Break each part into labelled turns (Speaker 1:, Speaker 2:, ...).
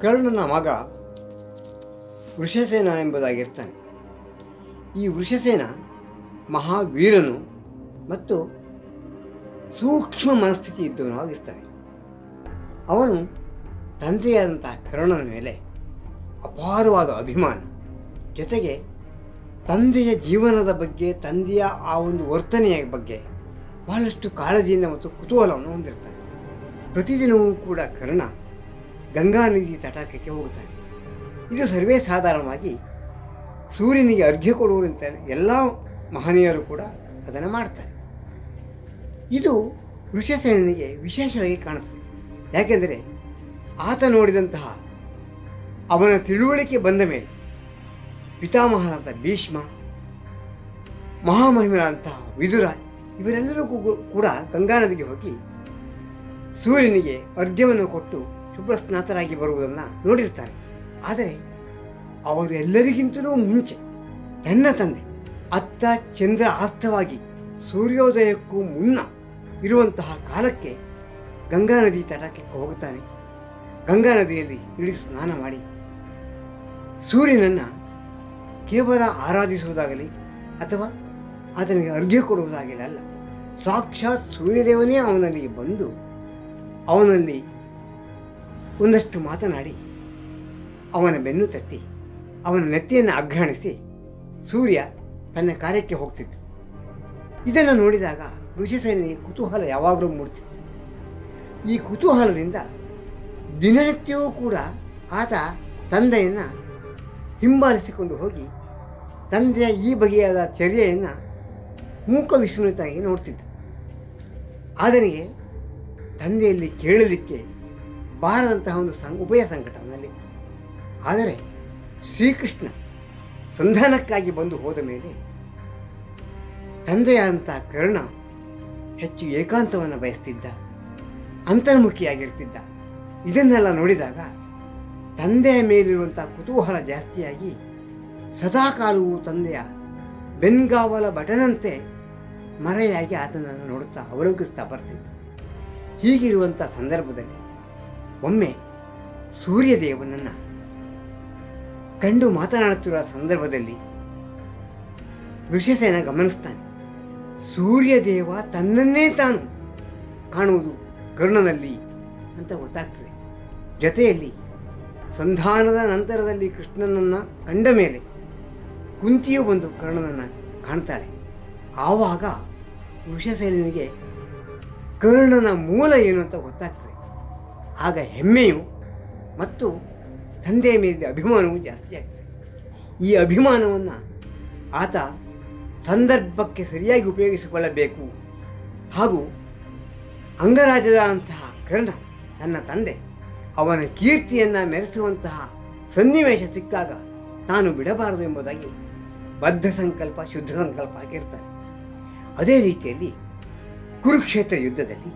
Speaker 1: ಕರ್ಣನ ಮಗ ವೃಷಸೇನ ಎಂಬುದಾಗಿರ್ತಾನೆ ಈ ವೃಷಸೇನ ಮಹಾವೀರನು ಮತ್ತು ಸೂಕ್ಷ್ಮ ಮನಸ್ಥಿತಿ ಇದ್ದವನು ಆಗಿರ್ತಾನೆ ಅವನು ತಂದೆಯಾದಂತಹ ಕರ್ಣನ ಮೇಲೆ ಅಪಾರವಾದ ಅಭಿಮಾನ ಜೊತೆಗೆ ತಂದೆಯ ಜೀವನದ ಬಗ್ಗೆ ತಂದೆಯ ಆ ಒಂದು ವರ್ತನೆಯ ಬಗ್ಗೆ ಬಹಳಷ್ಟು ಕಾಳಜಿಯಿಂದ ಮತ್ತು ಕುತೂಹಲವನ್ನು ಹೊಂದಿರ್ತಾನೆ ಪ್ರತಿದಿನವೂ ಕೂಡ ಕರ್ಣ ಗಂಗಾ ನದಿ ತಟಾಕಕ್ಕೆ ಹೋಗುತ್ತಾನೆ ಇದು ಸರ್ವೇ ಸಾಧಾರಣವಾಗಿ ಸೂರ್ಯನಿಗೆ ಅರ್ಘ್ಯ ಕೊಡುವಂತ ಎಲ್ಲ ಮಹನೀಯರು ಕೂಡ ಅದನ್ನು ಮಾಡ್ತಾರೆ ಇದು ವೃಷಸೇನಿಗೆ ವಿಶೇಷವಾಗಿ ಕಾಣುತ್ತದೆ ಯಾಕೆಂದರೆ ಆತ ನೋಡಿದಂತಹ ಅವನ ತಿಳುವಳಿಕೆ ಬಂದ ಮೇಲೆ ಪಿತಾಮಹನಾದ ಭೀಷ್ಮ ಮಹಾಮಹಿಮನಾದಂತಹ ವಿದುರ ಇವರೆಲ್ಲರೂ ಕೂ- ಕೂಡ ಗಂಗಾ ನದಿಗೆ ಹೋಗಿ ಸೂರ್ಯನಿಗೆ ಅರ್ಘ್ಯವನ್ನು ಕೊಟ್ಟು ಶುಭ್ರ ಸ್ನಾತರಾಗಿ ಬರುವುದನ್ನು ನೋಡಿರ್ತಾರೆ ಆದರೆ ಅವರೆಲ್ಲರಿಗಿಂತಲೂ ಮುಂಚೆ ತನ್ನ ತಂದೆ ಅತ್ತ ಚಂದ್ರ ಆಸ್ತವಾಗಿ ಸೂರ್ಯೋದಯಕ್ಕೂ ಮುನ್ನ ಇರುವಂತಹ ಕಾಲಕ್ಕೆ ಗಂಗಾ ನದಿ ತಟಕ್ಕೆ ಹೋಗುತ್ತಾನೆ ಗಂಗಾ ನದಿಯಲ್ಲಿ ಇಳಿದು ಸ್ನಾನ ಮಾಡಿ ಸೂರ್ಯನನ್ನು ಕೇವಲ ಆರಾಧಿಸುವುದಾಗಲಿ ಅಥವಾ ಆತನಿಗೆ ಅರ್ಘ್ಯ ಕೊಡುವುದಾಗಲಿ ಅಲ್ಲ ಸಾಕ್ಷಾತ್ ಸೂರ್ಯದೇವನೇ ಅವನಲ್ಲಿ ಬಂದು ಅವನಲ್ಲಿ ಒಂದಷ್ಟು ಮಾತನಾಡಿ ಅವನ ಬೆನ್ನು ತಟ್ಟಿ ಅವನ ನೆತ್ತಿಯನ್ನು ಅಗ್ರಣಿಸಿ ಸೂರ್ಯ ತನ್ನ ಕಾರ್ಯಕ್ಕೆ ಹೋಗ್ತಿದ್ದ ಇದನ್ನು ನೋಡಿದಾಗ ಋಷಿಸೇನಿಗೆ ಕುತೂಹಲ ಯಾವಾಗಲೂ ಮೂಡ್ತಿತ್ತು ಈ ಕುತೂಹಲದಿಂದ ದಿನನಿತ್ಯವೂ ಕೂಡ ಆತ ತಂದೆಯನ್ನು ಹಿಂಬಾಲಿಸಿಕೊಂಡು ಹೋಗಿ ತಂದೆಯ ಈ ಬಗೆಯಾದ ಚರ್ಯೆಯನ್ನು ಮೂಕ ವಿಸ್ಮೃತಾಗಿ ನೋಡ್ತಿದ್ದ ಆತನಿಗೆ ತಂದೆಯಲ್ಲಿ ಕೇಳಲಿಕ್ಕೆ ಬಾರದಂತಹ ಒಂದು ಸಂ ಉಭಯ ಸಂಕಟ ಅವನಲ್ಲಿತ್ತು ಆದರೆ ಶ್ರೀಕೃಷ್ಣ ಸಂಧಾನಕ್ಕಾಗಿ ಬಂದು ಹೋದ ಮೇಲೆ ತಂದೆಯಾದಂಥ ಕರ್ಣ ಹೆಚ್ಚು ಏಕಾಂತವನ್ನು ಬಯಸ್ತಿದ್ದ ಅಂತರ್ಮುಖಿಯಾಗಿರ್ತಿದ್ದ ಇದನ್ನೆಲ್ಲ ನೋಡಿದಾಗ ತಂದೆಯ ಮೇಲಿರುವಂಥ ಕುತೂಹಲ ಜಾಸ್ತಿಯಾಗಿ ಸದಾಕಾಲವೂ ತಂದೆಯ ಬೆನ್ಗಾವಲ ಬಟನಂತೆ ಮರೆಯಾಗಿ ಆತನನ್ನು ನೋಡುತ್ತಾ ಅವಲೋಕಿಸ್ತಾ ಬರ್ತಿದ್ದ ಹೀಗಿರುವಂಥ ಸಂದರ್ಭದಲ್ಲಿ ಒಮ್ಮೆ ಸೂರ್ಯದೇವನನ್ನು ಕಂಡು ಮಾತನಾಡುತ್ತಿರುವ ಸಂದರ್ಭದಲ್ಲಿ ಋಷಸೇನ ಗಮನಿಸ್ತಾನೆ ಸೂರ್ಯದೇವ ತನ್ನನ್ನೇ ತಾನು ಕಾಣುವುದು ಕರ್ಣನಲ್ಲಿ ಅಂತ ಗೊತ್ತಾಗ್ತದೆ ಜೊತೆಯಲ್ಲಿ ಸಂಧಾನದ ನಂತರದಲ್ಲಿ ಕೃಷ್ಣನನ್ನು ಕಂಡ ಮೇಲೆ ಕುಂತಿಯು ಬಂದು ಕರ್ಣನನ್ನು ಕಾಣ್ತಾಳೆ ಆವಾಗ ವೃಷಸೇನಿಗೆ ಕರ್ಣನ ಮೂಲ ಏನು ಅಂತ ಗೊತ್ತಾಗ್ತದೆ ಆಗ ಹೆಮ್ಮೆಯು ಮತ್ತು ತಂದೆಯ ಮೇಲಿದ ಅಭಿಮಾನವು ಜಾಸ್ತಿ ಆಗ್ತದೆ ಈ ಅಭಿಮಾನವನ್ನು ಆತ ಸಂದರ್ಭಕ್ಕೆ ಸರಿಯಾಗಿ ಉಪಯೋಗಿಸಿಕೊಳ್ಳಬೇಕು ಹಾಗೂ ಅಂಗರಾಜದ ಅಂತಹ ಕರ್ಣ ತನ್ನ ತಂದೆ ಅವನ ಕೀರ್ತಿಯನ್ನು ಮೆರೆಸುವಂತಹ ಸನ್ನಿವೇಶ ಸಿಕ್ಕಾಗ ತಾನು ಬಿಡಬಾರದು ಎಂಬುದಾಗಿ ಬದ್ಧ ಸಂಕಲ್ಪ ಶುದ್ಧ ಸಂಕಲ್ಪ ಆಗಿರ್ತಾನೆ ಅದೇ ರೀತಿಯಲ್ಲಿ ಕುರುಕ್ಷೇತ್ರ ಯುದ್ಧದಲ್ಲಿ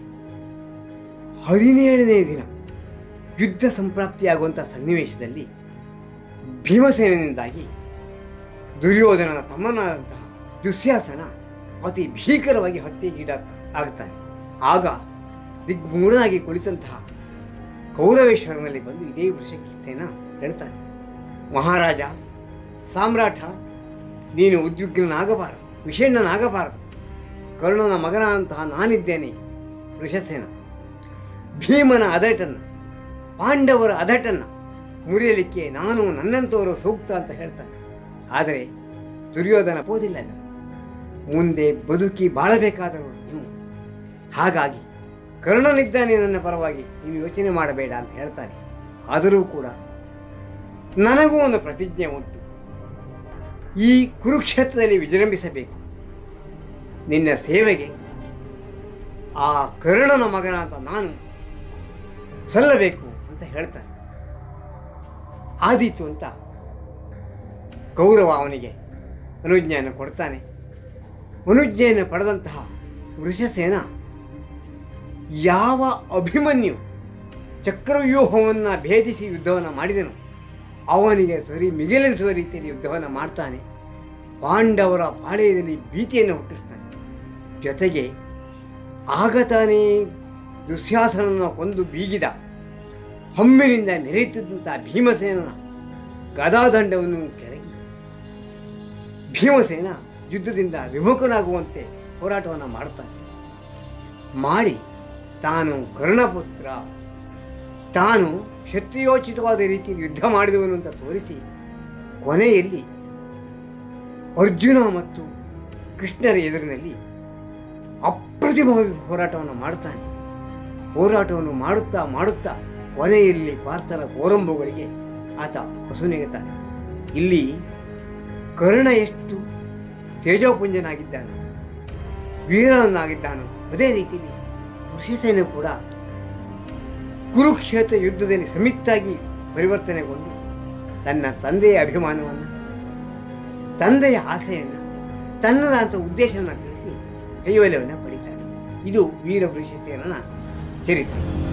Speaker 1: ಹದಿನೇಳನೇ ದಿನ ಯುದ್ಧ ಸಂಪ್ರಾಪ್ತಿಯಾಗುವಂಥ ಸನ್ನಿವೇಶದಲ್ಲಿ ಭೀಮಸೇನಿಂದಾಗಿ ದುರ್ಯೋಧನನ ತಮ್ಮನಾದಂತಹ ದುಶ್ಯಾಸನ ಅತಿ ಭೀಕರವಾಗಿ ಹತ್ಯೆಗೀಡ ಆಗ್ತಾನೆ ಆಗ ದಿಗ್ಮೂಢನಾಗಿ ಕುಳಿತಂತಹ ಕೌರವೇಶ್ವರನಲ್ಲಿ ಬಂದು ಇದೇ ವೃಷಕೇನ ಹೇಳ್ತಾನೆ ಮಹಾರಾಜ ಸಾಮ್ರಾಟ ನೀನು ಉದ್ವಿಗ್ನನಾಗಬಾರದು ವಿಷಣ್ಣನಾಗಬಾರದು ಕರ್ಣನ ಮಗನಾದಂತಹ ನಾನಿದ್ದೇನೆ ವೃಷಸೇನ ಭೀಮನ ಅದಟನ್ನು ಪಾಂಡವರ ಅದಟನ್ನು ಮುರಿಯಲಿಕ್ಕೆ ನಾನು ನನ್ನಂತವರು ಸೂಕ್ತ ಅಂತ ಹೇಳ್ತಾನೆ ಆದರೆ ದುರ್ಯೋಧನ ಓದಿಲ್ಲ ಅದನ್ನು ಮುಂದೆ ಬದುಕಿ ಬಾಳಬೇಕಾದವರು ನೀವು ಹಾಗಾಗಿ ಕರ್ಣನಿದ್ದಾನೆ ನನ್ನ ಪರವಾಗಿ ನೀನು ಯೋಚನೆ ಮಾಡಬೇಡ ಅಂತ ಹೇಳ್ತಾನೆ ಆದರೂ ಕೂಡ ನನಗೂ ಒಂದು ಪ್ರತಿಜ್ಞೆ ಉಂಟು ಈ ಕುರುಕ್ಷೇತ್ರದಲ್ಲಿ ವಿಜೃಂಭಿಸಬೇಕು ನಿನ್ನ ಸೇವೆಗೆ ಆ ಕರ್ಣನ ಮಗನ ಅಂತ ನಾನು ಸಲ್ಲಬೇಕು ಅಂತ ಹೇಳ್ತಾನೆ ಆದೀತು ಅಂತ ಕೌರವ ಅವನಿಗೆ ಅನುಜ್ಞೆಯನ್ನು ಕೊಡ್ತಾನೆ ಅನುಜ್ಞೆಯನ್ನು ಪಡೆದಂತಹ ವೃಷಸೇನ ಯಾವ ಅಭಿಮನ್ಯು ಚಕ್ರವ್ಯೂಹವನ್ನು ಭೇದಿಸಿ ಯುದ್ಧವನ್ನು ಮಾಡಿದನು ಅವನಿಗೆ ಸರಿ ಮಿಗಿಲಿಸುವ ರೀತಿಯಲ್ಲಿ ಯುದ್ಧವನ್ನು ಮಾಡ್ತಾನೆ ಪಾಂಡವರ ಪಾಳೆಯದಲ್ಲಿ ಭೀತಿಯನ್ನು ಹುಟ್ಟಿಸ್ತಾನೆ ಜೊತೆಗೆ ಆಗ ತಾನೇ ದುಶ್ಯಾಸನನ್ನು ಕೊಂದು ಬೀಗಿದ ಹಮ್ಮಿನಿಂದ ಮೆರೆಯುತ್ತಿದ್ದಂಥ ಭೀಮಸೇನನ ಗದಾದಂಡವನ್ನು ಕೆಳಗಿ ಭೀಮಸೇನ ಯುದ್ಧದಿಂದ ವಿಮುಖನಾಗುವಂತೆ ಹೋರಾಟವನ್ನು ಮಾಡ್ತಾನೆ ಮಾಡಿ ತಾನು ಕರ್ಣಪುತ್ರ ತಾನು ಶತ್ರುಯೋಚಿತವಾದ ರೀತಿಯಲ್ಲಿ ಯುದ್ಧ ಮಾಡಿದವನು ಅಂತ ತೋರಿಸಿ ಕೊನೆಯಲ್ಲಿ ಅರ್ಜುನ ಮತ್ತು ಕೃಷ್ಣರ ಎದುರಿನಲ್ಲಿ ಅಪ್ರತಿಮವಾಗಿ ಹೋರಾಟವನ್ನು ಮಾಡ್ತಾನೆ ಹೋರಾಟವನ್ನು ಮಾಡುತ್ತಾ ಮಾಡುತ್ತಾ ಕೊನೆಯಲ್ಲಿ ಪಾರ್ಥನ ಕೋರಂಬುಗಳಿಗೆ ಆತ ಹೊಸನೆಗುತ್ತಾನೆ ಇಲ್ಲಿ ಕರ್ಣ ಎಷ್ಟು ತೇಜೋಪುಂಜನಾಗಿದ್ದಾನೆ ವೀರನಾಗಿದ್ದಾನೋ ಅದೇ ರೀತಿಯಲ್ಲಿ ಋಷಿಸೇನೆ ಕೂಡ ಕುರುಕ್ಷೇತ್ರ ಯುದ್ಧದಲ್ಲಿ ಸಮಿತ್ತಾಗಿ ಪರಿವರ್ತನೆಗೊಂಡು ತನ್ನ ತಂದೆಯ ಅಭಿಮಾನವನ್ನು ತಂದೆಯ ಆಸೆಯನ್ನು ತನ್ನದಾದಂಥ ಉದ್ದೇಶವನ್ನು ತಿಳಿಸಿ ಕೈವಲ್ಯವನ್ನು ಪಡಿತಾನೆ ಇದು ವೀರ ಋಷಿಸೇನನ ಚರಿತ್ರೆ